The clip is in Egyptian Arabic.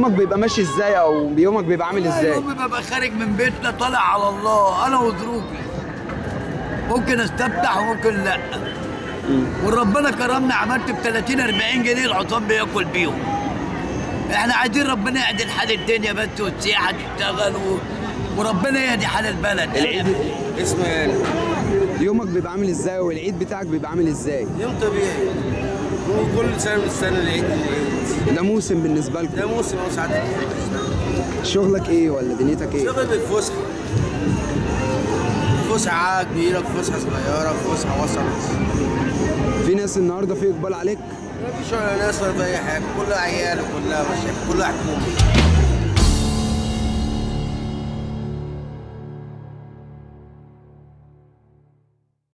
يومك بيبقى ماشي ازاي او يومك بيبقى عامل ازاي يومي ببقى خارج من بيتنا طالع على الله انا وظروفي ممكن استفتح وممكن لا وربنا كرمنا عملت ب 30 40 جنيه الحصان بياكل بيهم احنا عايزين ربنا يعدل حال الدنيا بس والسياحه تشتغل و... وربنا يهدي حال البلد العيد اسمه يعني يومك بيبقى عامل ازاي والعيد بتاعك بيبقى عامل ازاي يوم طبيعي وكل سنه من السنه العيد العيد ده موسم بالنسبه لكم ده موسم او ساعات شغلك ايه ولا دنيتك ايه شغل بالفسحه فسحه كبيره فسحه صغيره فسحه وسط في ناس النهارده في اقبال عليك مفيش ولا ناس ولا في اي حاجه كلها عيال وكلها مشاكل كلها حكومه